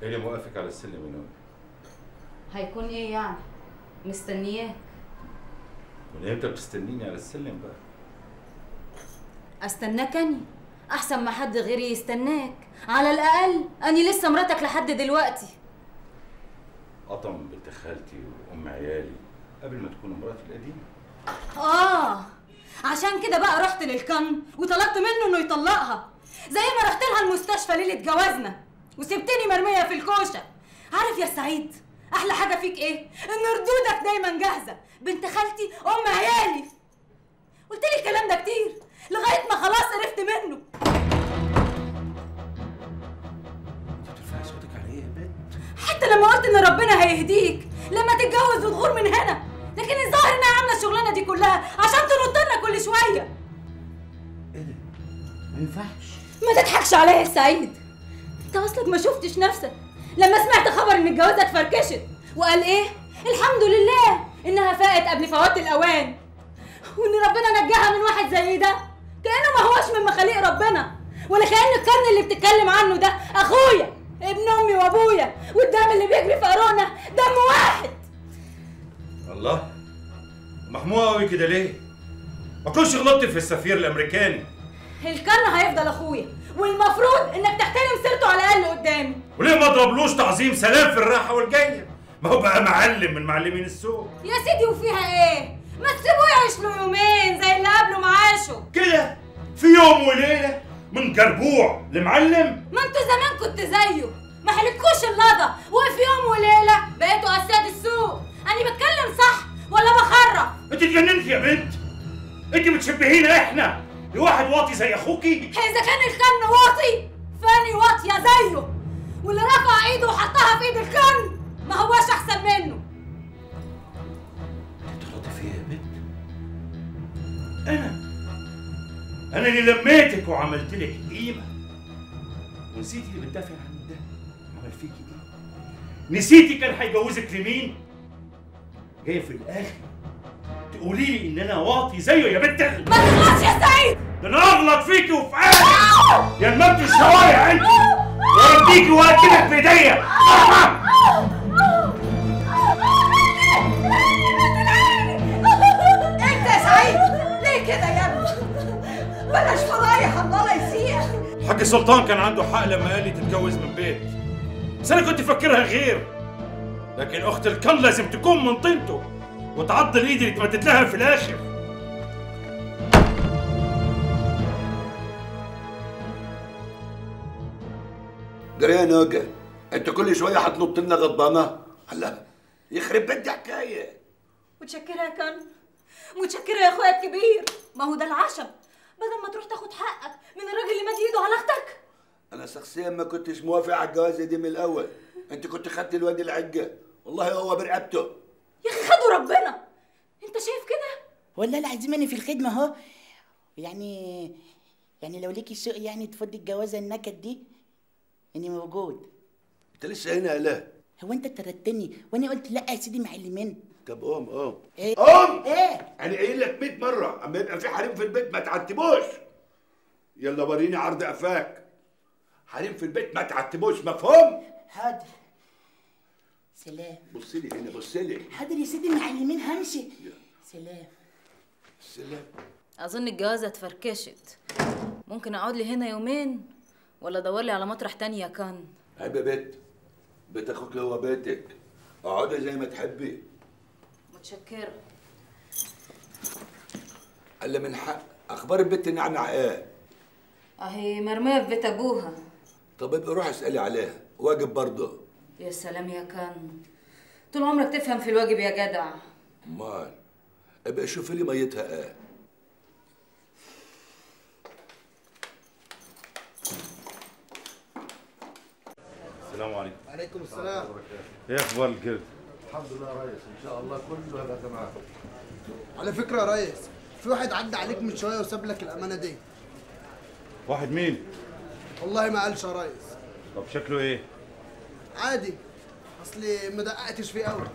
ايه اللي موقفك على السلم يا نور؟ هيكون ايه يعني مستنياك من امتى بتستنيني على السلم بقى؟ استناك اني احسن ما حد غيري يستناك على الاقل اني لسه مراتك لحد دلوقتي قطم بنت خالتي وام عيالي قبل ما تكون مراتي القديمه اه عشان كده بقى رحت للكن وطلبت منه انه يطلقها زي ما رحت لها المستشفى ليله جوازنا وسبتني مرميه في الكوشه عارف يا سعيد احلى حاجه فيك ايه ان ردودك دايما جاهزه بنت خالتي ام عيالي قلت لي الكلام ده كتير لغايه ما خلاص قرفت منه انت بترفعي صوتك على ايه يا بنت؟ حتى لما قلت ان ربنا هيهديك لما تتجوز وتغور من هنا لكن الظاهر انها عامله الشغلانه دي كلها عشان تنط لنا كل شويه ايه ده؟ ما ينفعش ما تضحكش عليا يا سعيد انت اصلك ما شفتش نفسك لما سمعت خبر ان الجوازه اتفركشت وقال ايه الحمد لله انها فاقت قبل فوات الاوان وان ربنا نجاها من واحد زي ده كانه ما هوش من مخاليق ربنا ولا كان القرن اللي بتتكلم عنه ده اخويا ابن امي وابويا والدم اللي بيجري في قرونا دم واحد الله محموقه قوي كده ليه؟ ما كنتش غلطت في السفير الامريكاني الكرن هيفضل اخويا والمفروض انك تحترم سيرته على الاقل قدامي وليه ما اضربلوش تعظيم سلام في الراحه والجايه؟ ما هو بقى معلم من معلمين السوق يا سيدي وفيها ايه ما تسيبوه يعيش له يومين زي اللي قبله معاشه كده في يوم وليله من جربوع لمعلم ما انتوا زمان كنت زيه ما حلتكوش اللضا وفي يوم وليله بقيتوا اساد السوق انا بتكلم صح ولا بخرف انت اتجننتي يا بنت انت بتشبهينا احنا لواحد واطي زي اخوكي اذا كان الكن واطي فاني واطيه زيه واللي رفع ايده وحطها في ايد الكن ما هواش احسن منه بتغلطي فيا يا بنت انا انا اللي لميتك وعملت لك قيمه ونسيتي اللي بتدافع عنه ده عمل فيكي ايه نسيتي كان هيجوزك لمين جايه في الاخر تقولي لي ان انا واطي زيه يا بنت ال- ما تغلطش يا سعيد ده انا اغلط فيكي وفي اهلي يا المبت الشوارع انت واديكي واكلك بايديا انت يا سعيد ليه كده يا ابني بلاش فضايح الله لا يسيئك الحاج سلطان كان عنده حق لما قال لي تتجوز من بيت بس انا كنت فاكرها غير لكن اخت الكن لازم تكون من طينته وتعض الايد اللي اتمدت لها في الاخر جري يا نوجة انت كل شويه هتنط لنا غضبانه الله يخرب بيت حكايه متشكرة يا كن متشكرة يا اخويا الكبير ما هو ده العشم بدل ما تروح تاخد حقك من الراجل اللي مد ايده على اختك انا شخصيا ما كنتش موافق على الجوازه دي من الاول انت كنت خدت الواد العجه والله هو برقبته يا اخي خدوا ربنا انت شايف كده والله العظيم انا في الخدمه اهو يعني يعني لو ليكي سوق يعني تفضي الجوازه النكد دي اني موجود انت لسه هنا يا لا هو انت طردتني وانا قلت لا يا سيدي معلمين طب قوم قوم ايه قوم ايه انا قايل لك 100 مره اما يبقى في حريم في البيت ما تعتبوش يلا وريني عرض قفاك حريم في البيت ما تعتبوش مفهوم حاضر سلام بص لي هنا بص لي حاضر يا سيدي معلمين همشي سلام سلام اظن الجوازة اتفركشت ممكن اقعد لي هنا يومين ولا ادور لي على مطرح تاني يا كان عيب يا بيت بيت اخوك هو بيتك اقعدي زي ما تحبي متشكرة الا من حق اخبار البت النعنع ايه اهي مرمية في بيت ابوها طب ابقي روحي اسالي عليها واجب برضه يا سلام يا كان طول عمرك تفهم في الواجب يا جدع امال ابقى شوفي لي ميتها ايه السلام عليكم عليكم السلام ايه اخبار الجلد الحمد لله يا ريس ان شاء الله كله هيبقى تمام على فكره يا ريس في واحد عدى عليك من شويه وساب لك الامانه دي واحد مين والله ما قالش يا ريس طب شكله ايه عادي اصلي ما دققتش فيه قوي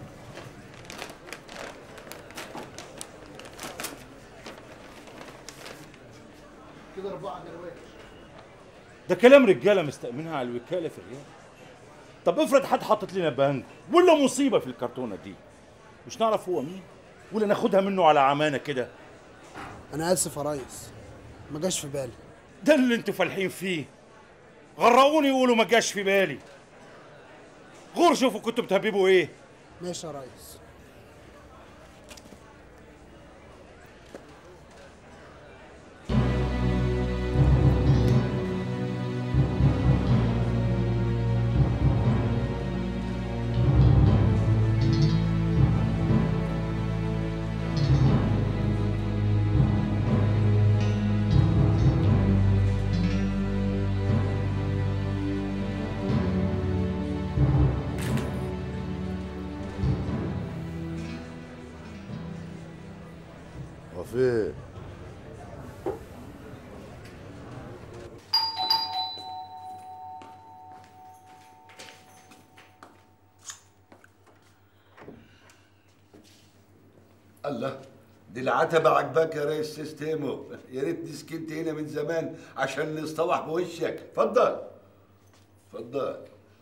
كده اربعه درويش ده كلام رجاله مستأمنها على الوكاله في الرياض طب افرض حد حاطط لنا بنك ولا مصيبه في الكرتونه دي مش نعرف هو مين ولا ناخدها منه على عمانه كده انا اسف يا ريس ما جاش في بالي ده اللي انتوا فالحين فيه غرقوني يقولوا ما جاش في بالي غور شوفوا كنتوا بتهببوا ايه ماشي يا ريس وفي الله دي العتبة عجباك يا ريس سيستيمو يا ريتني سكنت هنا من زمان عشان نصطبح بوشك اتفضل اتفضل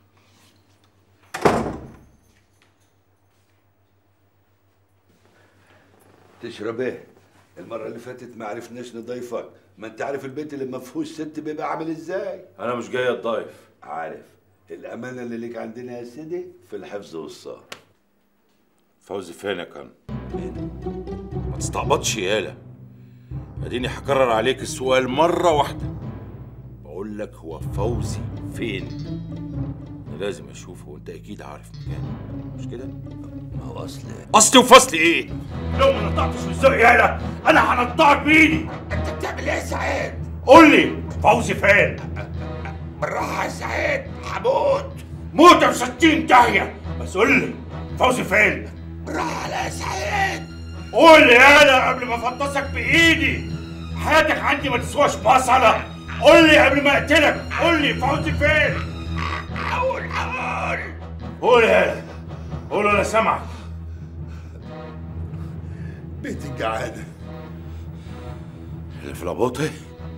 تشرب ايه؟ المرة اللي فاتت ما عرفناش نضيفك ما انت عارف البيت اللي ما فيهوش ست بيبقى عامل ازاي انا مش جاي اتضايف عارف الأمانة اللي ليك عندنا يا سيدي في الحفظ والصار فوزي فين يا كان ما تستعبطش يالا اديني هكرر عليك السؤال مره واحده بقول لك هو فوزي فين أنا لازم اشوفه وانت اكيد عارف مكانه مش كده ما هو أصل اصلي وفصلي ايه لو ما نطعتش في الزق يالا انا هنطعك بايدي أنت بتعمل إيه يا سعيد؟ قول لي فوزي فين بالراحة يا سعيد هموت موت في 60 داهيه بس قول لي فوزي فين بالراحة على يا سعيد قول لي يالا قبل ما افطسك بايدي حياتك عندي ما تسواش بصله قول لي قبل ما اقتلك قول لي فوزي فين حول حول قول يالا قول انا سامعك بيت الجعانة اللي في لابوطي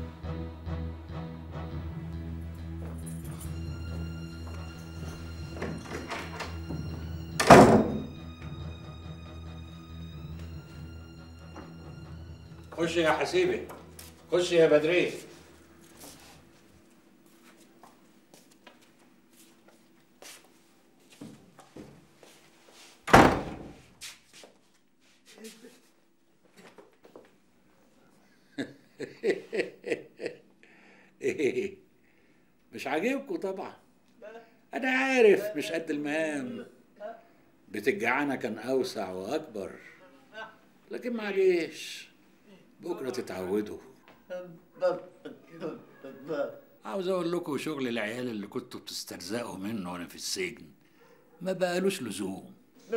خش يا حسيبي خش يا بدري ايه مش عاجبكم طبعا انا عارف مش قد المهام بيت الجعانه كان اوسع واكبر لكن معلش بكره تتعودوا عاوز اقول لكم شغل العيال اللي كنتوا بتسترزقوا منه وانا في السجن ما بقالوش لزوم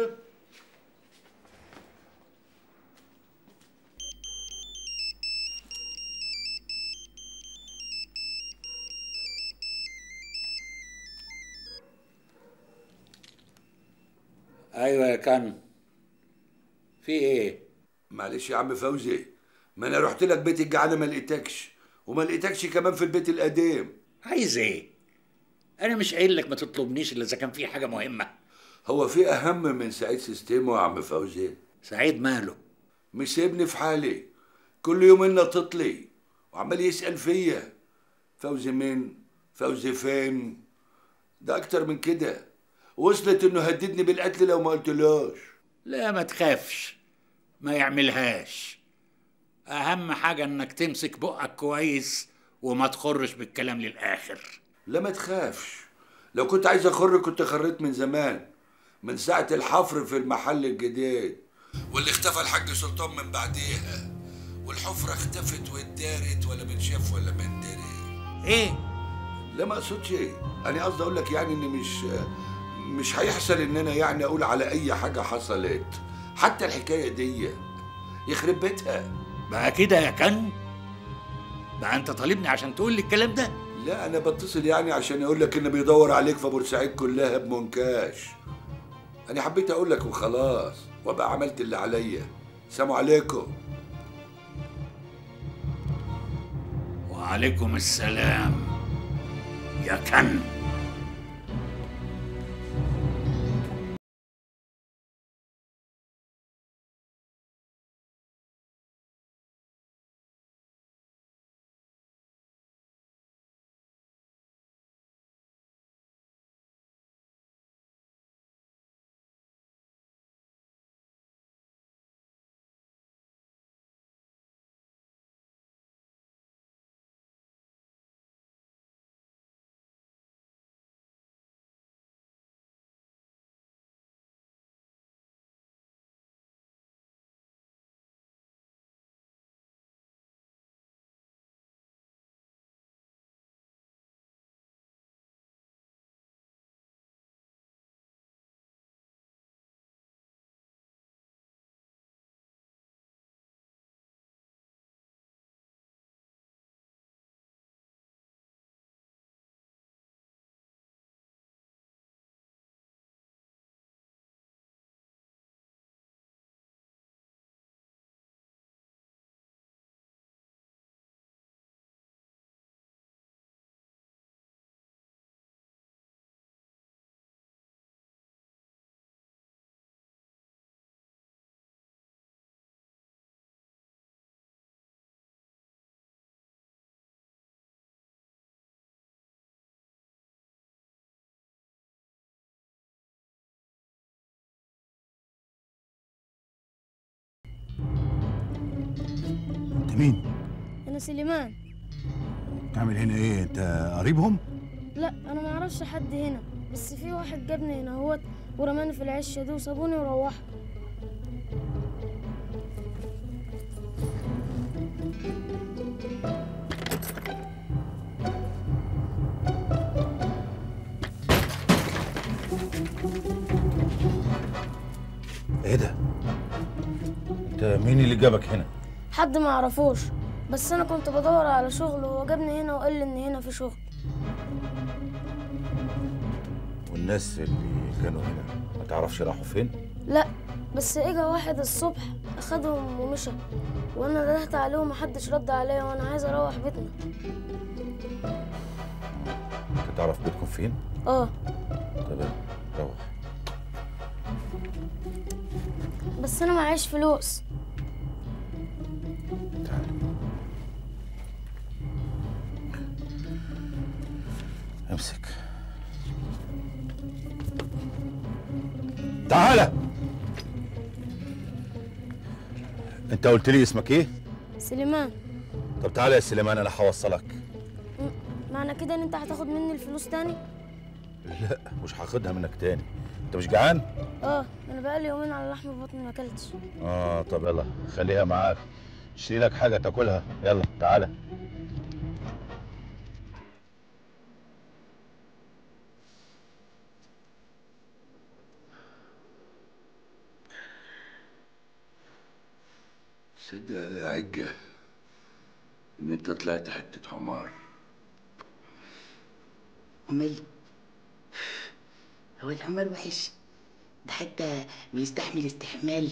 ايوه يا كان في ايه معلش يا عم فوزي ما انا رحت لك بيت الجعانة ما لقيتكش وما لقيتكش كمان في البيت القديم عايز ايه انا مش قايل لك ما تطلبنيش الا اذا كان في حاجه مهمه هو في اهم من سعيد سيستيمو يا عم فوزي سعيد ماله مش سيبني في حالي كل يومين تطلي وعمال يسأل فيا فوزي مين فوزي فين ده اكتر من كده وصلت انه هددني بالقتل لو ما قلتلوش لا ما تخافش ما يعملهاش اهم حاجه انك تمسك بقك كويس وما تخرش بالكلام للاخر لا ما تخافش لو كنت عايز اخر كنت خريت من زمان من ساعة الحفر في المحل الجديد واللي اختفى الحاج سلطان من بعديها والحفرة اختفت واتدارت ولا بتشاف ولا بندري ايه لا ما اقصدش انا قصدي اقول لك يعني ان مش مش هيحصل ان انا يعني اقول على اي حاجة حصلت حتى الحكاية دي يخرب بيتها بقى كده يا كن بقى انت طالبني عشان تقول لي الكلام ده لا انا بتصل يعني عشان اقول لك انه بيدور عليك في بورسعيد كلها بمنكاش انا حبيت اقول لك وخلاص وابقى عملت اللي عليا سلام عليكم وعليكم السلام يا كن مين انا سليمان تعمل هنا ايه انت قريبهم لا انا ما اعرفش حد هنا بس في واحد جابني هنا هوت ورماني في العشه دي وسابوني وروحوا ايه ده انت مين اللي جابك هنا حد ما اعرفوش بس انا كنت بدور على شغل وهو جابني هنا وقال لي ان هنا في شغل والناس اللي كانوا هنا ما تعرفش راحوا فين لا بس اجا واحد الصبح اخدهم ومشى وانا ندهت عليهم محدش رد عليا وانا عايز اروح بيتنا انت تعرف بيتكم فين اه طب روح بس انا معيش فلوس امسك تعالى انت قلت لي اسمك ايه سليمان طب تعالى يا سليمان انا هوصلك م- معنى كده ان انت هتاخد مني الفلوس تاني لا مش هاخدها منك تاني انت مش جعان اه انا بقالي يومين على لحم بطني ما اكلتش اه طب يلا خليها معاك اشتري لك حاجه تاكلها يلا تعالى صدق يا عجة إن أنت طلعت حتة حمار امال هو الحمار وحش ده حتى بيستحمل استحمال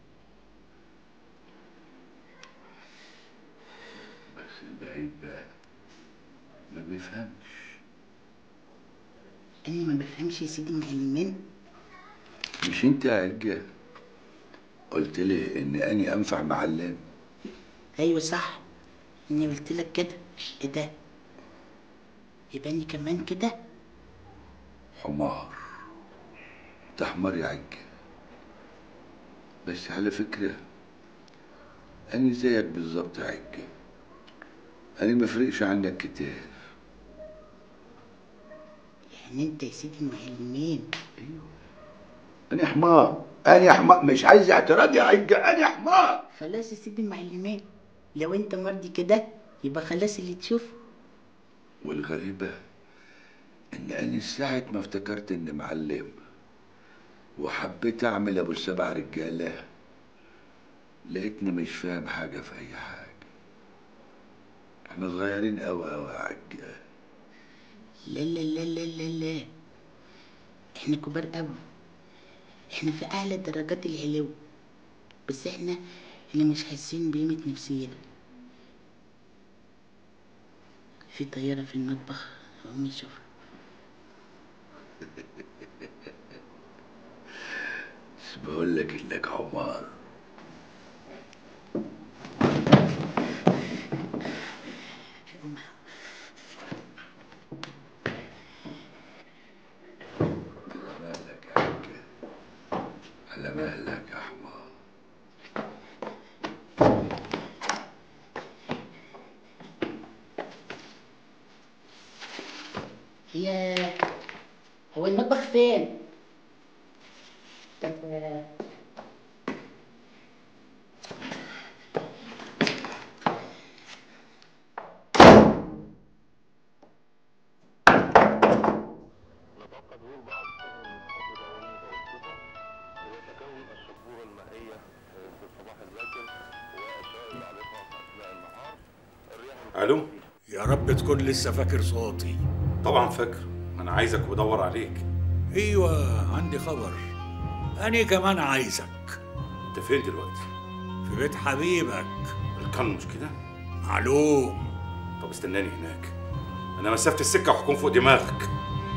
بس البعيد بقى ما بيفهمش انا ما بفهمش يا سيدي معلمين مش أنت يا عجة قلت لي إن أني أنفع معلم ايوه صح اني قلت لك كده ايه ده يبقى اني كمان كده حمار أنت حمار يا عجة بس على فكرة أنا زيك بالظبط يا عجة أنا مفرقش عنك كتير يعني انت يا سيدي المعلمين أنا حمار أنا حمار مش عايز اعتراض يا عجة أنا حمار خلاص يا سيدي المعلمين لو انت مرضي كده يبقى خلاص اللي تشوفه والغريبة إن أنا ساعة ما افتكرت إني معلم وحبيت أعمل أبو السبع رجالة لقيتني مش فاهم حاجة في أي حاجة إحنا صغيرين أوي أوي يا عجة لا لا لا لا لا لا احنا كبار قوي احنا في اعلى درجات العلو بس احنا اللي مش حاسين بقيمة نفسينا في طيارة في المطبخ قومي شوفها بس بقول لك إنك حمار على مهلك يا عجة على مهلك يا حمار هي هو المطبخ فين؟ طب آه، الو يا رب تكون لسه فاكر صوتي طبعا فاكر انا عايزك وبدور عليك ايوه عندي خبر انا كمان عايزك انت فين دلوقتي في بيت حبيبك الكن مش كده معلوم طب استناني هناك انا مسافه السكه وهكون فوق دماغك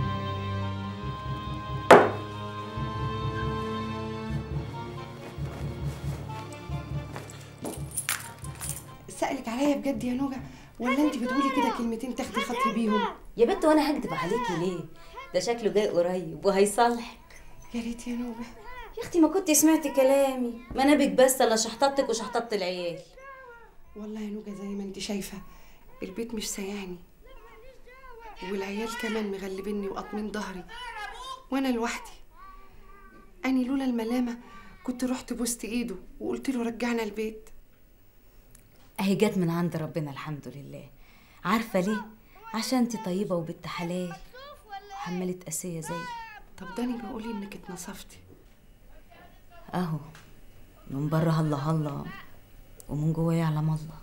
سألك عليا بجد يا نوجة ولا انت بتقولي كده كلمتين تاخدي خطي بيهم يا بنت وانا هكدب عليكي ليه ده شكله جاي قريب وهيصالحك يا ريت يا نوجة يا اختي ما كنت سمعتي كلامي ما انا بك بس الا شحطتك وشحطت العيال والله يا نوجة زي ما انت شايفة البيت مش سايعني والعيال كمان مغلبيني وقاطمين ظهري وانا لوحدي اني لولا الملامة كنت رحت بوست ايده وقلت له رجعنا البيت اهي جت من عند ربنا الحمد لله عارفه ليه عشان انت طيبه وبنت حلال وحملة قاسيه زي طب داني بقولي انك اتنصفتي اهو من بره هلا هلا ومن جوه يعلم الله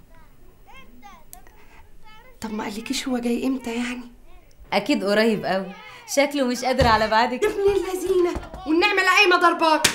طب ما قالكيش هو جاي امتى يعني اكيد قريب قوي شكله مش قادر على بعدك ابن اللذينه والنعمه لقايمه ضرباك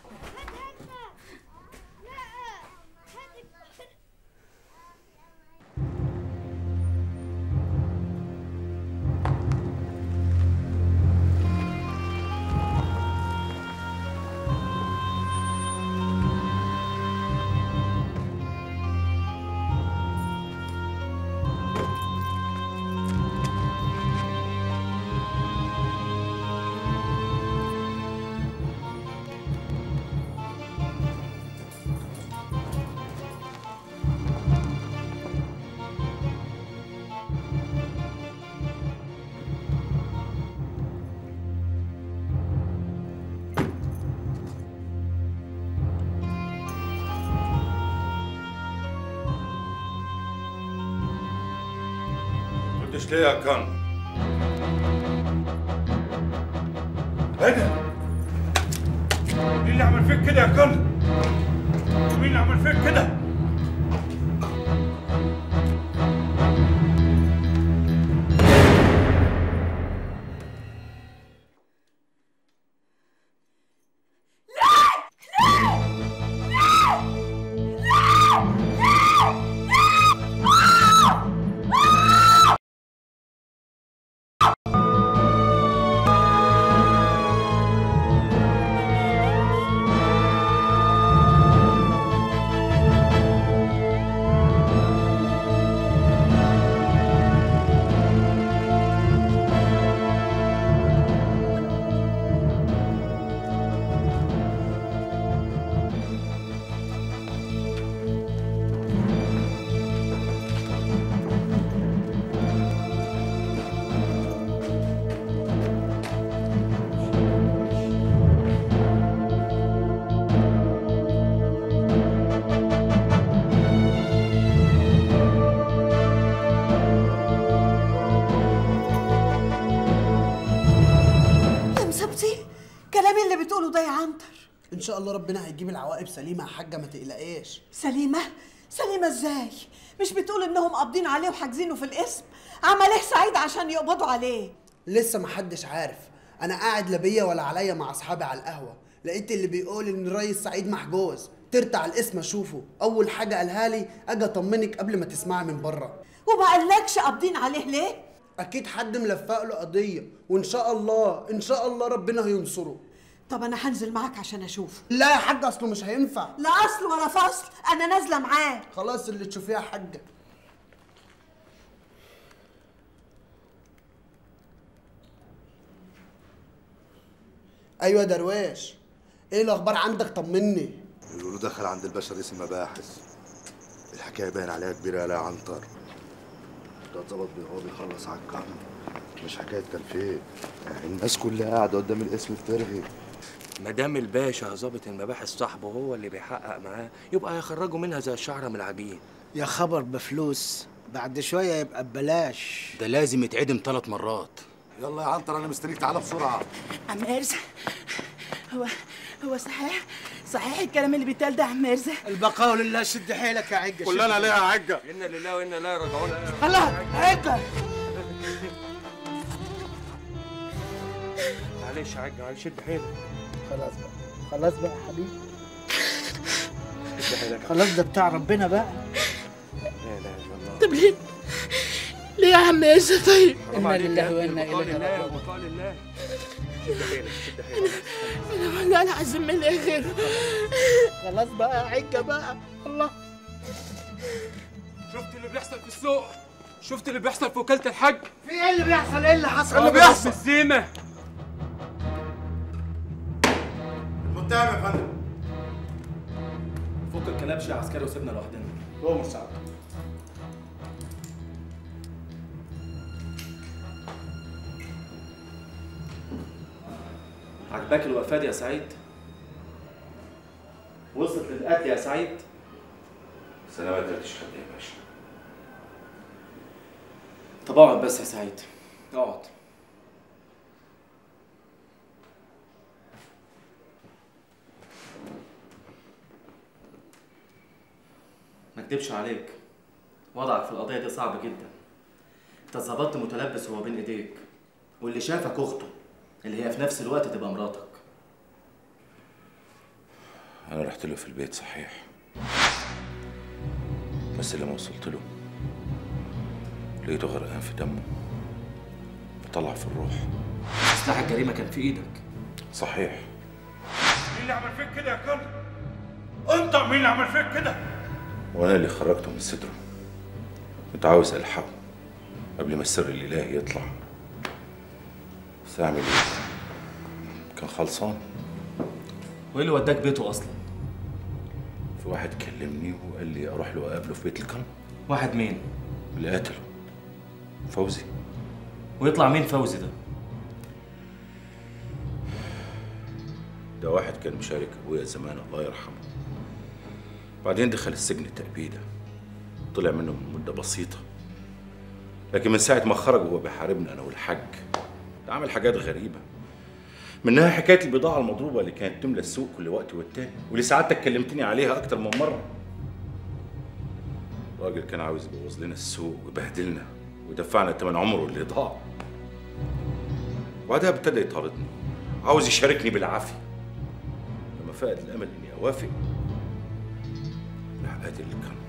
قلتش ليه يا كان ايه ده؟ مين اللي عمل فيك كده يا كان؟ مين اللي عمل فيك كده؟ يا مسبتي كلامي اللي بتقوله ده يا عنتر ان شاء الله ربنا هيجيب العواقب سليمه يا حاجه ما تقلقيش سليمة سليمة ازاي مش بتقول انهم قابضين عليه وحاجزينه في القسم عمل ايه سعيد عشان يقبضوا عليه لسه محدش عارف انا قاعد لا بيا ولا عليا مع اصحابي على القهوه لقيت اللي بيقول ان الريس سعيد محجوز ترتع الاسم اشوفه اول حاجه قالها لي اجي اطمنك قبل ما تسمعي من بره وما قالكش قابضين عليه ليه اكيد حد ملفق له قضيه وان شاء الله ان شاء الله ربنا هينصره طب انا هنزل معاك عشان اشوفه لا يا حاج اصله مش هينفع لا اصل ولا فصل انا نازله معاه خلاص اللي تشوفيه يا حاجه ايوه يا درويش ايه الاخبار عندك طمني يقولوا دخل عند الباشا رئيس المباحث الحكايه باين عليها كبيره يا عنتر ده اتظبط بيه وهو بيخلص على الكم مش حكايه تلفيق يعني الناس كلها قاعده قدام الاسم بترغي ما دام الباشا ظابط المباحث صاحبه هو اللي بيحقق معاه يبقى يخرجوا منها زي الشعره من العجين يا خبر بفلوس بعد شويه يبقى ببلاش ده لازم يتعدم ثلاث مرات يلا يا عنتر انا مستنيك تعالى بسرعه عم ارزة هو هو صحيح صحيح الكلام اللي بيتقال ده يا عم ارزة البقاء لله شد حيلك يا عجه كلنا شد ليه يا حيلك. انا لله وانا لا راجعون الله عجه معلش يا عجة معلش شد حيلك خلاص بقى خلاص بقى يا حبيبي شد حيلك خلاص ده بتاع ربنا بقى لا اله الا الله طب ليه ليه يا عم ارزة طيب حرام إنا عليك لله يا ابني، وإنا البقاء إليه لله راجعون. والبقاء لله شد حيلك شد حيلك انا والله انا عزم من الاخر خلاص بقى يا عجه بقى الله شفت اللي بيحصل في السوق شفت اللي بيحصل في وكالة الحج في ايه اللي بيحصل ايه اللي حصل اللي بيحصل الزيمة المتهم يا فندم فك الكلبش يا عسكري وسيبنا لوحدنا تؤمر سعد عجباك الوفاة دي يا سعيد؟ وصلت للقتل يا سعيد؟ بس انا ما قدرتش حد يا باشا طب اقعد بس يا سعيد اقعد ما اكدبش عليك وضعك في القضية دي صعب جدا انت ظبطت متلبس هو بين ايديك واللي شافك اخته اللي هي في نفس الوقت تبقى مراتك انا رحت له في البيت صحيح بس لما وصلت له لقيته غرقان في دمه بطلع في الروح سلاح الجريمة كان في ايدك صحيح مين اللي عمل فيك كده يا كلب؟ انت مين اللي عمل فيك كده؟ وانا اللي خرجته من صدره كنت عاوز الحقه قبل ما السر الالهي يطلع بس اعمل ايه؟ كان خلصان وايه اللي وداك بيته اصلا؟ في واحد كلمني وقال لي اروح له اقابله في بيت القلم واحد مين؟ اللي قتله فوزي ويطلع مين فوزي ده؟ ده واحد كان مشارك ابويا زمان الله يرحمه بعدين دخل السجن تأبيدة طلع منه من مدة بسيطة لكن من ساعة ما خرج وهو بيحاربنا أنا والحاج ده عمل حاجات غريبة منها حكاية البضاعة المضروبة اللي كانت تملى السوق كل وقت والتاني واللي سعادتك كلمتني عليها أكتر من مرة الراجل كان عاوز يبوظ لنا السوق ويبهدلنا ويدفعنا تمن عمره اللي ضاع وبعدها ابتدى يطاردني عاوز يشاركني بالعافية لما فقد الأمل إني أوافق راح قاتل الكلام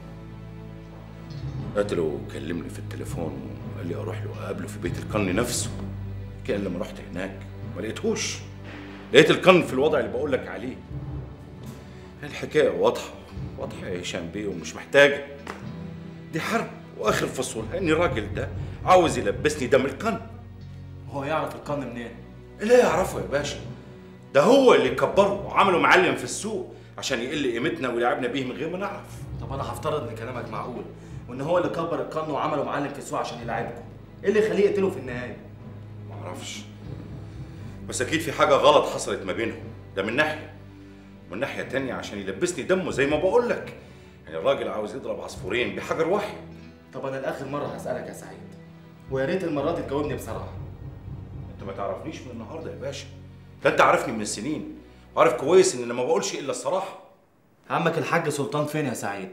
قتله وكلمني في التليفون وقال لي اروح له اقابله في بيت القرن نفسه كان لما رحت هناك ما لقيتهوش لقيت القرن في الوضع اللي بقول لك عليه الحكايه واضحه واضحه يا هشام بيه ومش محتاجه دي حرب واخر فصولها ان الراجل ده عاوز يلبسني دم القرن هو يعرف القرن منين؟ لا يعرفه يا باشا ده هو اللي كبره وعمله معلم في السوق عشان يقل قيمتنا ويلعبنا بيه من غير ما نعرف طب انا هفترض ان كلامك معقول وان هو اللي كبر القرن وعمله معلم في السوق عشان يلعبكم ايه اللي يخليه يقتله في النهايه معرفش بس اكيد في حاجه غلط حصلت ما بينهم ده من ناحيه ومن ناحيه تانية عشان يلبسني دمه زي ما بقول لك يعني الراجل عاوز يضرب عصفورين بحجر واحد طب انا لاخر مره هسالك يا سعيد ويا ريت المره دي تجاوبني بصراحه انت ما تعرفنيش من النهارده يا باشا ده انت عارفني من السنين وعارف كويس ان انا ما بقولش الا الصراحه عمك الحاج سلطان فين يا سعيد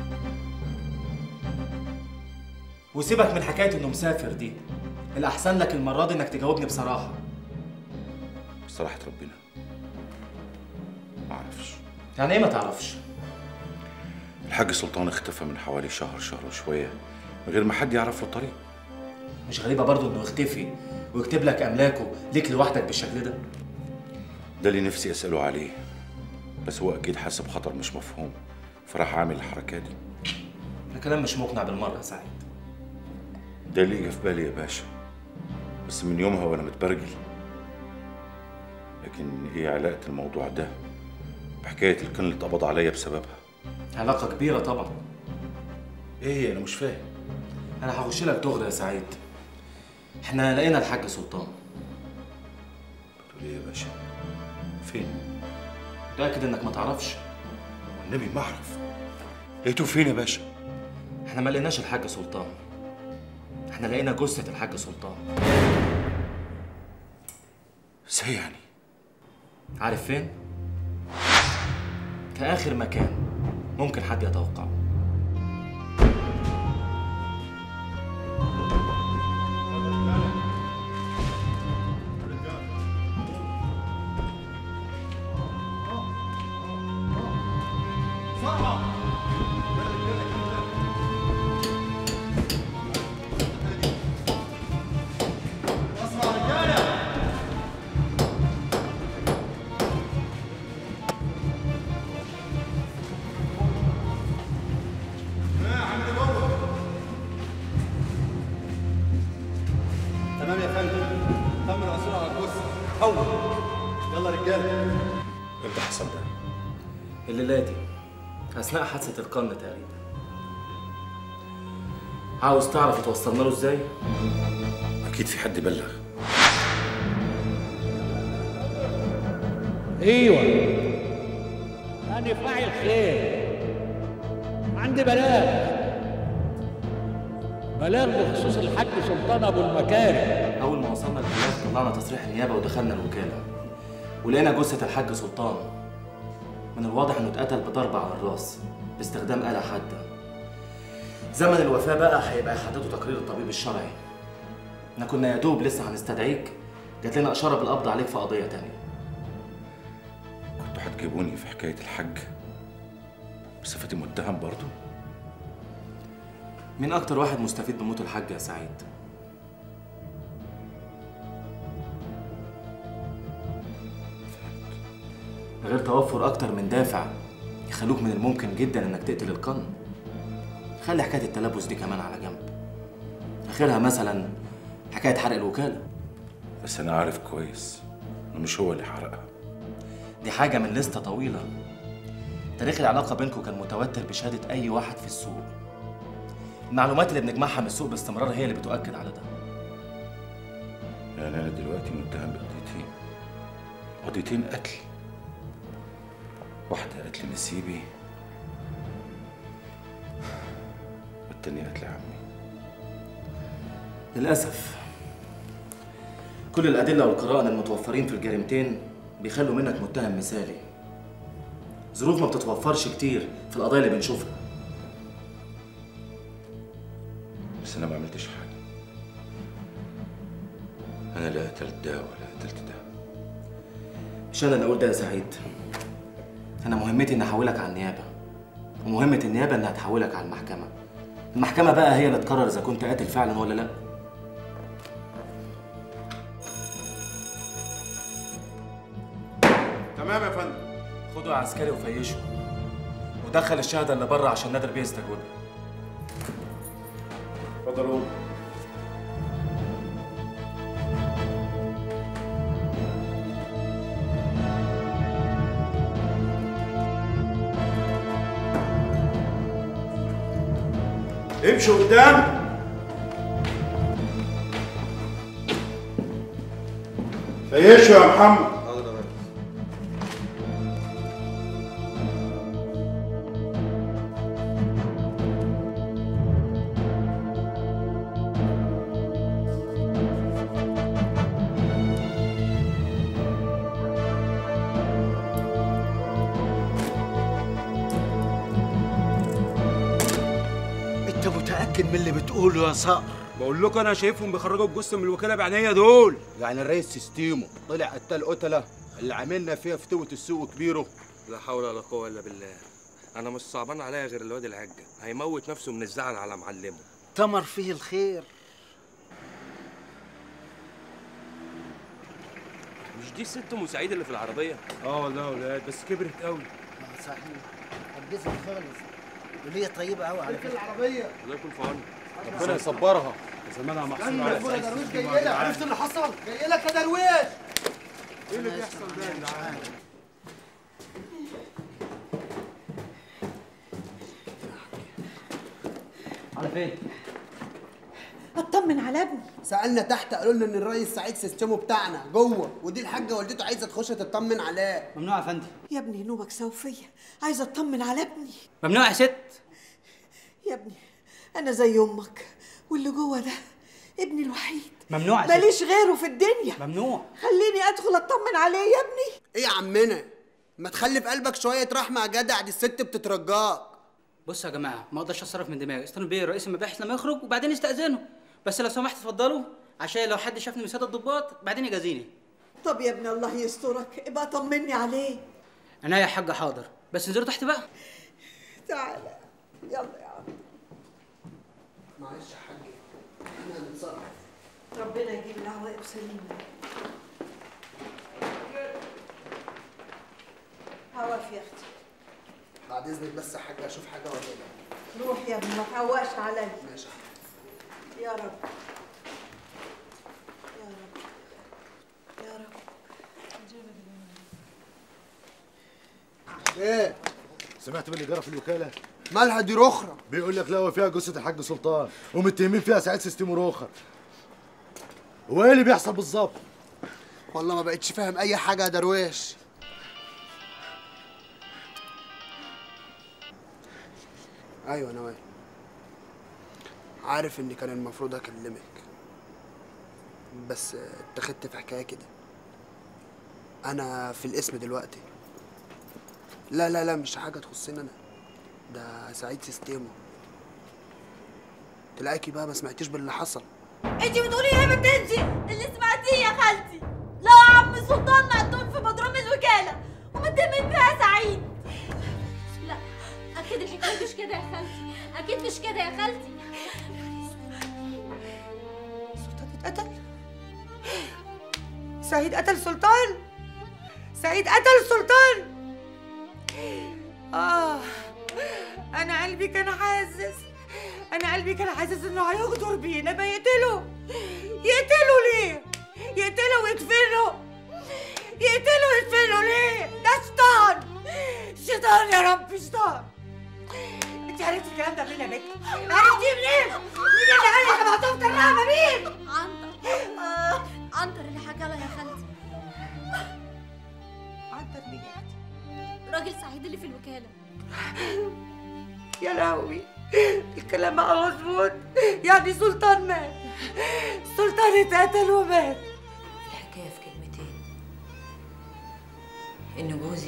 وسيبك من حكايه انه مسافر دي الاحسن لك المره دي انك تجاوبني بصراحه بصراحه ربنا ما اعرفش يعني ايه ما تعرفش الحاج سلطان اختفى من حوالي شهر شهر وشويه من غير ما حد يعرف له الطريق مش غريبه برضه انه يختفي ويكتب لك املاكه ليك لوحدك بالشكل ده ده اللي نفسي اساله عليه بس هو اكيد حاسس بخطر مش مفهوم فراح عامل الحركات دي ده كلام مش مقنع بالمره يا سعيد ده اللي جه في بالي يا باشا بس من يومها وانا متبرجل لكن ايه علاقه الموضوع ده بحكايه الكن اللي اتقبض عليا بسببها علاقه كبيره طبعا ايه هي انا مش فاهم انا هخش لك دغري يا سعيد احنا لقينا الحاج سلطان بتقول ايه يا باشا فين متاكد انك ما تعرفش والنبي ما اعرف لقيته فين يا باشا احنا ما لقيناش الحاج سلطان احنا لقينا جثه الحاج سلطان ازاي يعني عارف فين كاخر مكان ممكن حد يتوقعه تمام يا فندم تم العثور على الجثه هو يلا رجاله امتى حصل ده الليله دي اثناء حادثه القرن تقريبا عاوز تعرف توصلنا له ازاي؟ اكيد في حد بلغ ايوه انا فاعل خير عندي بلاغ بلاغ بخصوص الحاج سلطان ابو المكارم اول ما وصلنا البلاد طلعنا تصريح نيابه ودخلنا الوكاله ولقينا جثه الحاج سلطان من الواضح انه اتقتل بضربه على الراس باستخدام آلة حادة زمن الوفاة بقى هيبقى يحدده تقرير الطبيب الشرعي احنا كنا يا دوب لسه هنستدعيك جات لنا اشاره بالقبض عليك في قضيه تانية كنتوا هتجيبوني في حكايه الحج بصفتي متهم برضه مين اكتر واحد مستفيد بموت الحاج يا سعيد غير توفر اكتر من دافع يخلوك من الممكن جدا انك تقتل القن خلي حكايه التلبس دي كمان على جنب اخرها مثلا حكايه حرق الوكاله بس انا عارف كويس انه مش هو اللي حرقها دي حاجه من لسته طويله تاريخ العلاقه بينكم كان متوتر بشهاده اي واحد في السوق المعلومات اللي بنجمعها من السوق باستمرار هي اللي بتؤكد على ده يعني انا دلوقتي متهم بقضيتين قضيتين قتل واحدة قتل نسيبي والتانية قتل عمي للأسف كل الأدلة والقرائن المتوفرين في الجريمتين بيخلوا منك متهم مثالي ظروف ما بتتوفرش كتير في القضايا اللي بنشوفها بس انا ما عملتش حاجة انا لا قتلت ده ولا قتلت ده مش أنا اللي أقول ده يا سعيد أنا مهمتي إني أحولك على النيابة ومهمة النيابة إنها تحولك على المحكمة المحكمة بقى هي اللي تقرر إذا كنت قاتل فعلا ولا لأ تمام يا فندم خده يا عسكري وفيشه ودخل الشهادة اللي بره عشان نادر بيه يستجوبها اتفضل قوم امشوا قدام فيشوا يا محمد انت متاكد من اللي بتقوله يا صقر بقول لكم انا شايفهم بيخرجوا الجثه من الوكاله بعينيا دول يعني الرئيس سيستيمو طلع قتال قتله اللي عملنا فيها فتوة السوق كبيره لا حول ولا قوة إلا بالله أنا مش صعبان عليا غير الواد العجة هيموت نفسه من الزعل على معلمه تمر فيه الخير مش دي الست أم سعيد اللي في العربية؟ اه والله يا ولاد بس كبرت قوي صحيح عجزت خالص وليه طيبه قوي على فكره العربيه الله يكون في عونك ربنا يصبرها زمانها محصور استنى على يا سعيد درويش سيستم جاي لك وعلى عرفت اللي حصل جاي لك يا درويش ايه اللي بيحصل ده يا جدعان على فين؟ اطمن على ابني سالنا تحت قالوا لنا ان الرئيس سعيد سيستمو بتاعنا جوه ودي الحاجه والدته عايزه تخش تطمن عليه ممنوع يا فندم يا ابني نومك سوفية عايزة اطمن على ابني ممنوع يا ست يا ابني انا زي امك واللي جوه ده ابني الوحيد ممنوع يا ست ماليش غيره في الدنيا ممنوع خليني ادخل اطمن عليه يا ابني ايه يا عمنا ما تخلي في قلبك شويه رحمه يا جدع دي الست بتترجاك بصوا يا جماعه ما اقدرش اتصرف من دماغي استنوا بيه رئيس المباحث لما يخرج وبعدين يستاذنوا بس لو سمحت اتفضلوا عشان لو حد شافني مساد الضباط بعدين يجازيني طب يا ابني الله يسترك ابقى طمني عليه انا يا حاجه حاضر بس انزلوا تحت بقى تعالى يلا يا عم معلش يا حاج احنا هنتصرف ربنا يجيب العواقب سليمة عواف يا اختي بعد اذنك بس يا حاج اشوف حاجه ولا لا روح يا ابني ما تعوقش عليا ماشي يا رب يا رب يا رب ايه سمعت باللي جرى في الوكاله مالها دي رخرة بيقول لك لقوا فيها جثة الحاج سلطان ومتهمين فيها سعيد سيستم وروخر هو ايه اللي بيحصل بالظبط؟ والله ما بقتش فاهم اي حاجة يا درويش ايوه نوال عارف اني كان المفروض اكلمك بس اتخذت في حكايه كده انا في الاسم دلوقتي لا لا لا مش حاجه تخصني انا ده سعيد سيستيمو تلاقيكي بقى ما سمعتيش باللي حصل انت بتقولي ايه يا بنت انت اللي سمعتيه يا خالتي لا عم سلطان مقتول في مضرم الوكاله ومتهمين بيها سعيد لا اكيد الحكايه مش كده يا خالتي اكيد مش كده يا خالتي اتقتل سعيد قتل سلطان سعيد قتل سلطان اه انا قلبي كان حاسس انا قلبي كان حاسس انه هيغدر بينا بيقتله يقتله ليه يقتله ويدفنه يقتله ويدفنه ليه ده شيطان شيطان يا رب شيطان انت عرفتي الكلام ده منين يا بنت عرفتيه منين مين اللي قال لك ابقى تفضل الرحمه مين عنتر آه، عنتر اللي حكى لها يا خالتي عنتر مين يا راجل سعيد اللي في الوكاله يا لهوي الكلام بقى مظبوط يعني سلطان مات سلطان اتقتل ومات الحكاية في كلمتين إن جوزي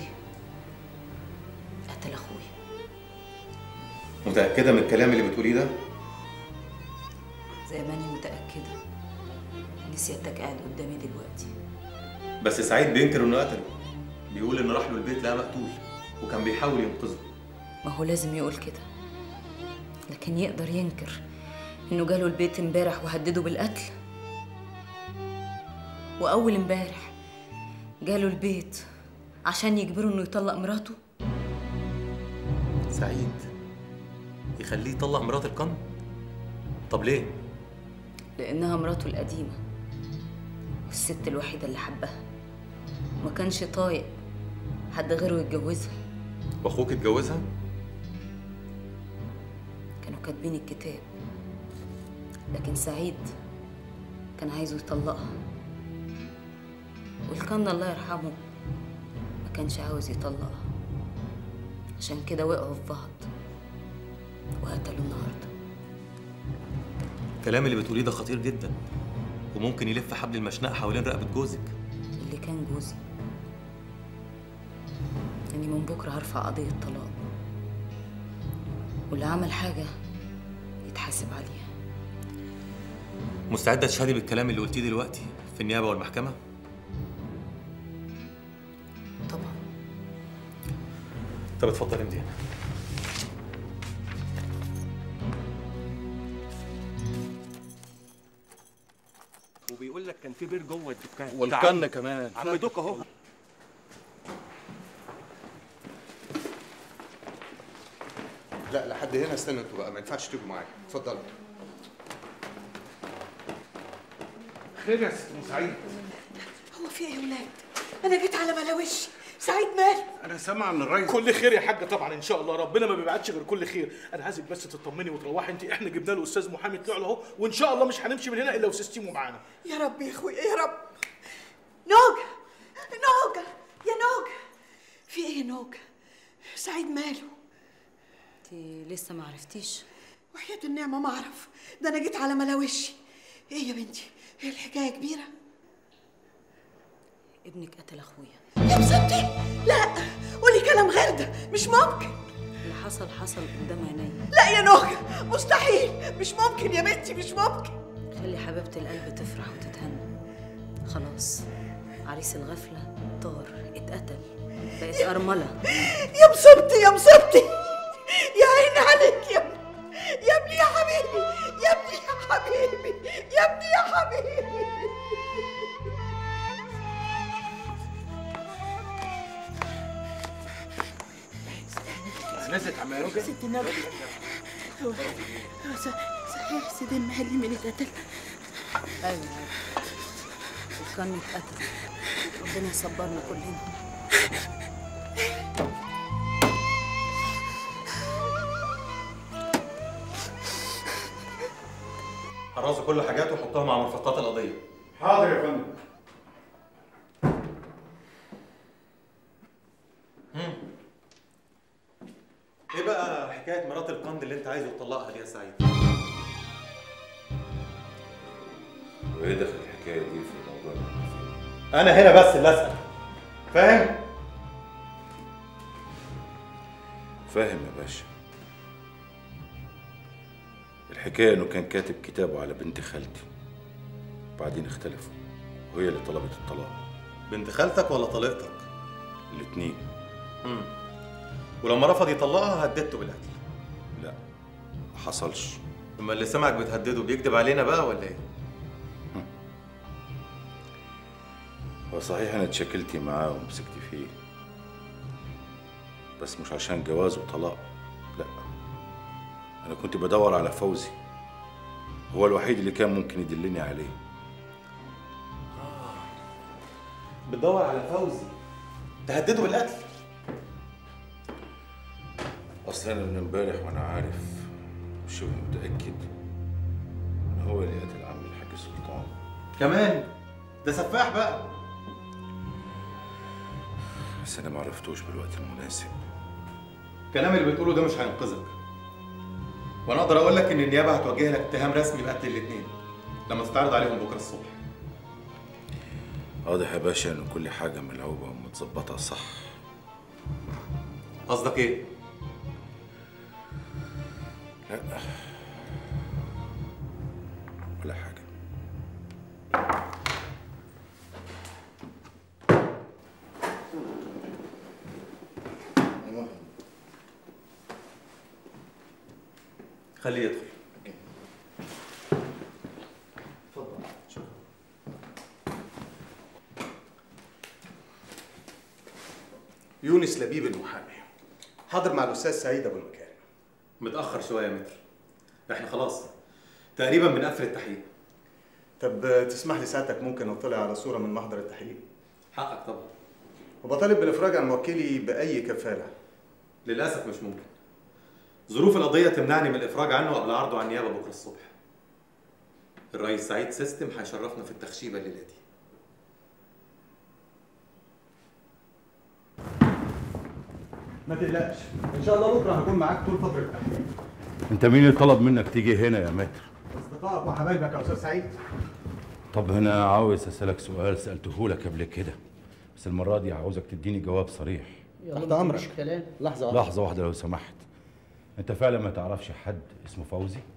قتل أخويا متأكدة من الكلام اللي بتقوليه ده؟ زي ماني متأكدة إن سيادتك قاعد قدامي دلوقتي بس سعيد بينكر إنه قتله بيقول إن راح له البيت لقى مقتول وكان بيحاول ينقذه ما هو لازم يقول كده لكن يقدر ينكر إنه جاله البيت امبارح وهدده بالقتل وأول امبارح جاله البيت عشان يجبره إنه يطلق مراته سعيد يخليه يطلع مرات القن طب ليه؟ لأنها مراته القديمة والست الوحيدة اللي حبها ما كانش طايق حد غيره يتجوزها وأخوك اتجوزها؟ كانوا كاتبين الكتاب لكن سعيد كان عايزه يطلقها والكن الله يرحمه ما كانش عاوز يطلقها عشان كده وقعوا في بعض وقتلوا النهارده الكلام اللي بتقوليه ده خطير جدا وممكن يلف حبل المشنقة حوالين رقبة جوزك اللي كان جوزي اني من بكره هرفع قضيه طلاق واللي عمل حاجه يتحاسب عليها مستعدة تشهدي بالكلام اللي قلتيه دلوقتي في النيابة والمحكمة؟ طبعا طب اتفضلي امضي هنا وبيقول لك كان في بير جوه الدكان والكن تعال. كمان. عم دوك اهو لا لحد هنا استنوا انتوا بقى ما ينفعش تيجوا معايا اتفضلوا خير يا ست ام سعيد هو في ايه يا ولاد انا جيت على ملاوش سعيد مال انا سامع ان الريس كل خير يا حاجه طبعا ان شاء الله ربنا ما بيبعتش غير كل خير انا عايزك بس تطمني وتروحي انت احنا جبنا له استاذ محامي طلع له اهو وان شاء الله مش هنمشي من هنا الا وسيستيمه معانا يا رب يا اخويا يا رب نوجة نوجة يا نوجة في ايه يا نوجة سعيد ماله انت لسه ما عرفتيش وحياة النعمة ما اعرف ده انا جيت على ملاوشي ايه يا بنتي هي الحكاية كبيرة ابنك قتل اخويا يا بسبتي لا قولي كلام غير ده مش ممكن اللي حصل حصل قدام عينيا لا يا نوجة مستحيل مش ممكن يا بنتي مش ممكن خلي حبيبة القلب تفرح وتتهنى خلاص عريس الغفلة طار اتقتل بقت أرملة يا مصيبتي يا مصيبتي يا عيني عليك يا ابني يا ابني يا حبيبي يا ابني يا حبيبي يا ابني يا حبيبي نزلت عم يوجع ست النبي هو هو ص- صحيح سيد المهلي من اتقتل أيوة وكان اتقتل ربنا يصبرنا كلنا حرزوا كل حاجاته وحطها مع مرفقات القضيه حاضر يا فندم ايه بقى حكايه مرات القند اللي انت عايزه تطلقها دي يا سعيد وايه دخل الحكايه دي في الموضوع اللي احنا فيه؟ انا هنا بس اللي اسال فاهم فاهم يا باشا الحكايه انه كان كاتب كتابه على بنت خالتي بعدين اختلفوا وهي اللي طلبت الطلاق بنت خالتك ولا طليقتك الاتنين امم ولما رفض يطلقها هددته بالقتل لا ما حصلش اما اللي سمعك بتهدده بيكذب علينا بقى ولا ايه هو صحيح انا اتشكلت معاه ومسكت فيه بس مش عشان جواز وطلاق لا انا كنت بدور على فوزي هو الوحيد اللي كان ممكن يدلني عليه بتدور على فوزي تهدده بالقتل اصلا انا من امبارح وانا عارف وشبه متاكد ان هو اللي قتل عم الحاج سلطان كمان ده سفاح بقى بس انا ما عرفتوش بالوقت المناسب الكلام اللي بتقوله ده مش هينقذك وانا اقدر اقول لك ان النيابه هتوجه لك اتهام رسمي بقتل الاثنين لما تتعرض عليهم بكره الصبح واضح يا باشا ان كل حاجه ملعوبه ومتظبطه صح قصدك ايه لا ولا حاجه خليه يدخل يونس لبيب المحامي حاضر مع الاستاذ سعيد ابو المكارم متاخر شويه يا متر احنا خلاص تقريبا بنقفل التحقيق طب تسمح لي ساعتك ممكن اطلع على صوره من محضر التحقيق حقك طبعا وبطالب بالافراج عن موكلي باي كفاله للاسف مش ممكن ظروف القضيه تمنعني من الافراج عنه قبل عرضه على النيابه بكره الصبح الرئيس سعيد سيستم هيشرفنا في التخشيبه الليله دي ما تقلقش ان شاء الله بكره هكون معاك طول فتره التحقيق انت مين اللي طلب منك تيجي هنا يا متر اصدقائك وحبايبك يا استاذ سعيد طب هنا عاوز اسالك سؤال سالته لك قبل كده بس المره دي عاوزك تديني جواب صريح تحت امرك لحظه واحده لحظه واحده لو سمحت انت فعلا ما تعرفش حد اسمه فوزي